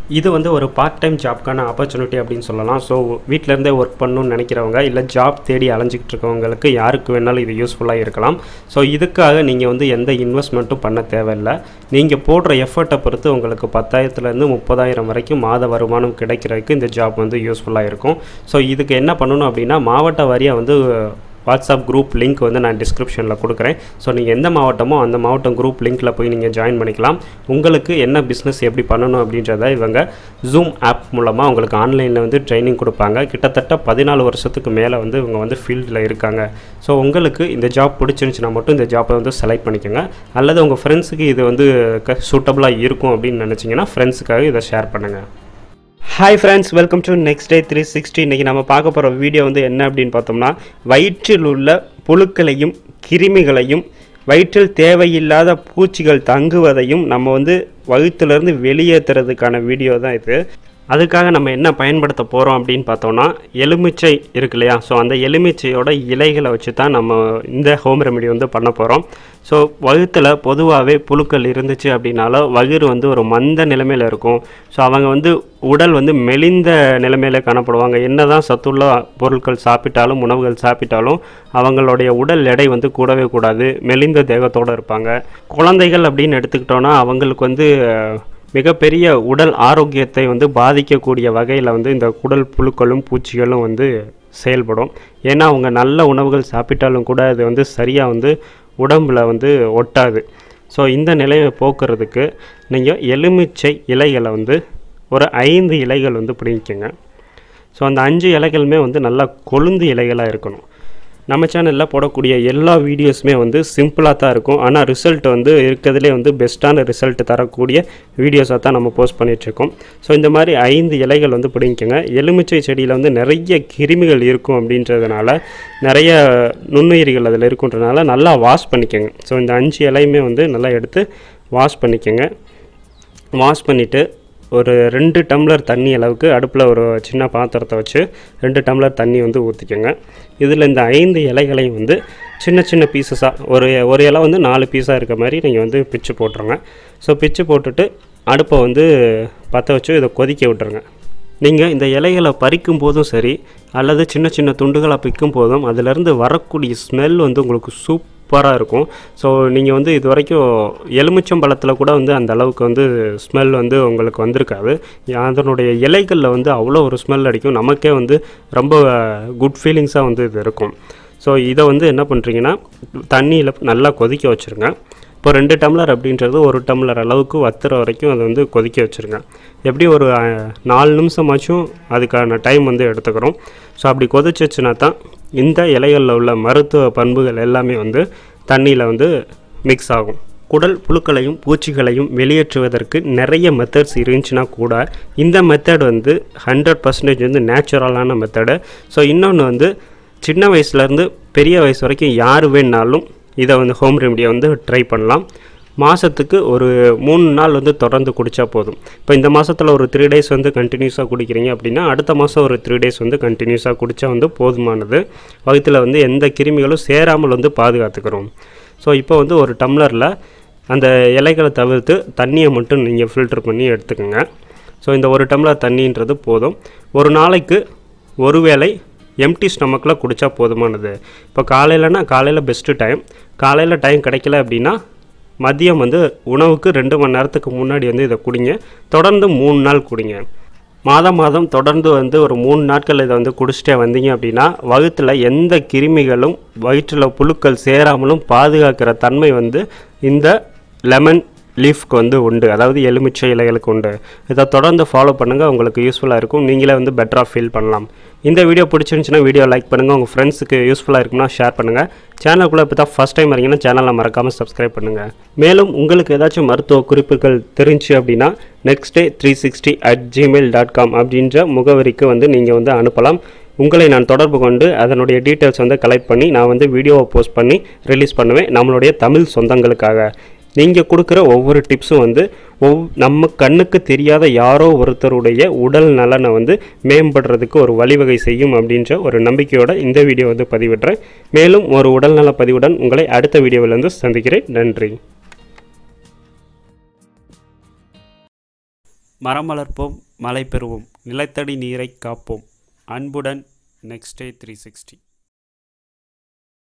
இது வந்து ஒரு பார்ட் டைம் ஜாப்க்கான ஆப்பர்ச்சுனிட்டி அப்படின்னு சொல்லலாம் ஸோ வீட்டிலேருந்தே ஒர்க் பண்ணணும்னு நினைக்கிறவங்க இல்லை ஜாப் தேடி அலைஞ்சிக்கிட்டு இருக்கவங்களுக்கு யாருக்கு வேணாலும் இது யூஸ்ஃபுல்லாக இருக்கலாம் ஸோ இதுக்காக நீங்கள் வந்து எந்த இன்வெஸ்ட்மெண்ட்டும் பண்ண தேவையில்லை நீங்கள் போடுற எஃபர்ட்டை பொறுத்து உங்களுக்கு பத்தாயிரத்துலேருந்து முப்பதாயிரம் வரைக்கும் மாத வருமானம் கிடைக்கிறதுக்கு இந்த ஜாப் வந்து யூஸ்ஃபுல்லாக இருக்கும் ஸோ இதுக்கு என்ன பண்ணணும் அப்படின்னா மாவட்ட வாரியாக வந்து வாட்ஸ்அப் குரூப் லிங்க் வந்து நான் டிஸ்கிரிப்ஷனில் கொடுக்குறேன் ஸோ நீங்கள் எந்த மாவட்டமோ அந்த மாவட்டம் குரூப் லிங்க்கில் போய் நீங்கள் ஜாயின் பண்ணிக்கலாம் உங்களுக்கு என்ன பிஸ்னஸ் எப்படி பண்ணணும் அப்படின்றத இவங்க ஜூம் ஆப் மூலமாக உங்களுக்கு ஆன்லைனில் வந்து ட்ரைனிங் கொடுப்பாங்க கிட்டத்தட்ட பதினாலு வருஷத்துக்கு மேலே வந்து இவங்க வந்து ஃபீல்டில் இருக்காங்க ஸோ உங்களுக்கு இந்த ஜாப் பிடிச்சிருந்துச்சுன்னா மட்டும் இந்த ஜாப்பை வந்து செலக்ட் பண்ணிக்கோங்க அல்லது உங்கள் ஃப்ரெண்ட்ஸுக்கு இது வந்து சூட்டபுளாக இருக்கும் அப்படின்னு நினச்சிங்கன்னா ஃப்ரெண்ட்ஸுக்காக இதை ஷேர் பண்ணுங்கள் hi friends welcome to next day three sixty இன்றைக்கி நம்ம பார்க்க போகிற வீடியோ வந்து என்ன அப்படின்னு பார்த்தோம்னா வயிற்றில் உள்ள புழுக்களையும் கிருமிகளையும் வயிற்றில் தேவையில்லாத பூச்சிகள் தங்குவதையும் நம்ம வந்து வயிற்றுலேருந்து வெளியேற்றுறதுக்கான வீடியோ தான் இது அதுக்காக நம்ம என்ன பயன்படுத்த போகிறோம் அப்படின்னு பார்த்தோம்னா எலுமிச்சை இருக்கு இல்லையா ஸோ அந்த எலுமிச்சையோட இலைகளை வச்சு தான் நம்ம இந்த ஹோம் ரெமெடி வந்து பண்ண போகிறோம் ஸோ வகுத்தில் பொதுவாகவே புழுக்கள் இருந்துச்சு அப்படின்னாலும் வயிறு வந்து ஒரு மந்த நிலைமையில் இருக்கும் ஸோ அவங்க வந்து உடல் வந்து மெலிந்த நிலைமையில் காணப்படுவாங்க என்ன தான் சத்துள்ள பொருட்கள் சாப்பிட்டாலும் உணவுகள் சாப்பிட்டாலும் அவங்களுடைய உடல் எடை வந்து கூடவே கூடாது மெலிந்த தேகத்தோடு இருப்பாங்க குழந்தைகள் அப்படின்னு எடுத்துக்கிட்டோன்னா அவங்களுக்கு வந்து மிகப்பெரிய உடல் ஆரோக்கியத்தை வந்து பாதிக்கக்கூடிய வகையில் வந்து இந்த குடல் புழுக்களும் பூச்சிகளும் வந்து செயல்படும் ஏன்னா அவங்க நல்ல உணவுகள் சாப்பிட்டாலும் கூட அது வந்து சரியாக வந்து உடம்பில் வந்து ஒட்டாது ஸோ இந்த நிலையை போக்குறதுக்கு நீங்கள் எலுமிச்சை இலைகளை வந்து ஒரு ஐந்து இலைகள் வந்து பிடிக்குங்க ஸோ அந்த அஞ்சு இலைகளுமே வந்து நல்லா கொழுந்து இலைகளாக இருக்கணும் நம்ம சேனலில் போடக்கூடிய எல்லா வீடியோஸுமே வந்து சிம்பிளாக தான் இருக்கும் ஆனால் ரிசல்ட் வந்து இருக்கிறதுலே வந்து பெஸ்ட்டான ரிசல்ட் தரக்கூடிய வீடியோஸாக தான் நம்ம போஸ்ட் பண்ணிகிட்ருக்கோம் ஸோ இந்த மாதிரி ஐந்து இலைகள் வந்து பிடிங்கிக்கோங்க எலுமிச்சை செடியில் வந்து நிறைய கிருமிகள் இருக்கும் அப்படின்றதுனால நிறைய நுண்ணுயிரிகள் அதில் இருக்குன்றனால நல்லா வாஷ் பண்ணிக்கோங்க ஸோ இந்த அஞ்சு இலையுமே வந்து நல்லா எடுத்து வாஷ் பண்ணிக்கோங்க வாஷ் பண்ணிவிட்டு ஒரு ரெண்டு டம்ளர் தண்ணி அளவுக்கு அடுப்பில் ஒரு சின்ன பாத்திரத்தை வச்சு ரெண்டு டம்ளர் தண்ணி வந்து ஊற்றிக்கோங்க இதில் இந்த ஐந்து இலைகளையும் வந்து சின்ன சின்ன பீசஸாக ஒரு ஒரு இலை வந்து நாலு பீஸாக இருக்க மாதிரி நீங்கள் வந்து பிச்சு போட்டுருங்க ஸோ பிச்சு போட்டுட்டு அடுப்பை வந்து பற்ற வச்சு இதை கொதிக்க விட்டுருங்க நீங்கள் இந்த இலைகளை பறிக்கும் போதும் சரி அல்லது சின்ன சின்ன துண்டுகளாக பிக்கும் போதும் அதிலேருந்து வரக்கூடிய ஸ்மெல் வந்து உங்களுக்கு சூப்பராக இருக்கும் ஸோ நீங்கள் வந்து இது வரைக்கும் எலுமிச்சம்பழத்தில் கூட வந்து அந்த அளவுக்கு வந்து ஸ்மெல் வந்து உங்களுக்கு வந்திருக்காது அதனுடைய இலைகளில் வந்து அவ்வளோ ஒரு ஸ்மெல் அடிக்கும் நமக்கே வந்து ரொம்ப குட் ஃபீலிங்ஸாக வந்து இது இருக்கும் ஸோ இதை வந்து என்ன பண்ணுறீங்கன்னா தண்ணியில் நல்லா கொதிக்க வச்சுருங்க இப்போ ரெண்டு டம்ளர் அப்படின்றது ஒரு டம்ளர் அளவுக்கு வத்துற வரைக்கும் அதை வந்து கொதிக்க வச்சுருங்க எப்படி ஒரு நாலு நிமிஷமாச்சும் அதுக்கான டைம் வந்து எடுத்துக்கிறோம் ஸோ அப்படி கொதிச்சிச்சுனா தான் இந்த இலைகளில் உள்ள மருத்துவ பண்புகள் எல்லாமே வந்து தண்ணியில் வந்து மிக்ஸ் ஆகும் குடல் புழுக்களையும் பூச்சிகளையும் வெளியேற்றுவதற்கு நிறைய மெத்தட்ஸ் இருந்துச்சுன்னா கூட இந்த மெத்தட் வந்து ஹண்ட்ரட் பர்சன்டேஜ் வந்து நேச்சுரலான மெத்தடு ஸோ இன்னொன்று வந்து சின்ன வயசுலேருந்து பெரிய வயசு வரைக்கும் யார் வேணாலும் இதை வந்து ஹோம் ரெமடியை வந்து ட்ரை பண்ணலாம் மாதத்துக்கு ஒரு மூணு நாள் வந்து தொடர்ந்து குடித்தா போதும் இப்போ இந்த மாதத்தில் ஒரு த்ரீ டேஸ் வந்து கண்டினியூஸாக குடிக்கிறீங்க அப்படின்னா அடுத்த மாதம் ஒரு த்ரீ டேஸ் வந்து கண்டினியூஸாக குடித்தா வந்து போதுமானது வகுத்தில் வந்து எந்த கிருமிகளும் சேராமல் வந்து பாதுகாத்துக்கிறோம் ஸோ இப்போ வந்து ஒரு டம்ளரில் அந்த இலைகளை தவிர்த்து தண்ணியை மட்டும் நீங்கள் ஃபில்டர் பண்ணி எடுத்துக்கோங்க ஸோ இந்த ஒரு டம்ளர் தண்ணின்றது போதும் ஒரு நாளைக்கு ஒரு வேளை எம்டி ஸ்டமக்கில் குடித்தா போதுமானது இப்போ காலையிலனா காலையில் பெஸ்ட்டு டைம் காலையில் டைம் கிடைக்கல அப்படின்னா மதியம் வந்து உணவுக்கு ரெண்டு மணி நேரத்துக்கு முன்னாடி வந்து இதை குடிங்க தொடர்ந்து மூணு நாள் குடிங்க மாதம் மாதம் தொடர்ந்து வந்து ஒரு மூணு நாட்கள் இதை வந்து குடிச்சிட்டே வந்தீங்க அப்படின்னா வகுத்தில் எந்த கிருமிகளும் வயிற்றில் புழுக்கள் சேராமலும் பாதுகாக்கிற தன்மை வந்து இந்த லெமன் லீஃப்க்கு வந்து உண்டு அதாவது எலுமிச்சை இலைகளுக்கு உண்டு இதை தொடர்ந்து ஃபாலோ பண்ணுங்கள் உங்களுக்கு யூஸ்ஃபுல்லாக இருக்கும் நீங்களே வந்து பெட்டராக ஃபீல் பண்ணலாம் இந்த வீடியோ பிடிச்சிருந்துச்சுன்னா வீடியோ லைக் பண்ணுங்கள் உங்கள் ஃப்ரெண்ட்ஸுக்கு யூஸ்ஃபுல்லாக இருக்கும்னா ஷேர் பண்ணுங்கள் சேனலுக்குள்ளே இப்போ தான் ஃபஸ்ட் டைம் வரீங்கன்னா சேனலை மறக்காமல் சப்ஸ்கிரைப் பண்ணுங்கள் மேலும் உங்களுக்கு ஏதாச்சும் மருத்துவ குறிப்புகள் தெரிஞ்சு அப்படின்னா next day three sixty at Gmail dot com அப்படின்ற முகவரிக்கு வந்து நீங்கள் வந்து அனுப்பலாம் உங்களை நான் தொடர்பு கொண்டு அதனுடைய டீட்டெயில்ஸ் வந்து கலெக்ட் பண்ணி நான் வந்து வீடியோவை போஸ்ட் பண்ணி ரிலீஸ் பண்ணுவேன் நம்மளுடைய தமிழ் சொந்தங்களுக்காக நீங்கள் கொடுக்குற ஒவ்வொரு டிப்ஸும் வந்து ஒவ் நம்ம கண்ணுக்கு தெரியாத யாரோ ஒருத்தருடைய உடல் நலனை வந்து மேம்படுறதுக்கு ஒரு வழிவகை செய்யும் அப்படின்ற ஒரு நம்பிக்கையோட இந்த வீடியோ வந்து பதிவிடுறேன் மேலும் ஒரு உடல்நல பதிவுடன் உங்களை அடுத்த வீடியோவில் வந்து சந்திக்கிறேன் நன்றி மரம் வளர்ப்போம் மழை பெறுவோம் நிலத்தடி நீரை காப்போம் அன்புடன் நெக்ஸ்ட் டே த்ரீ சிக்ஸ்டி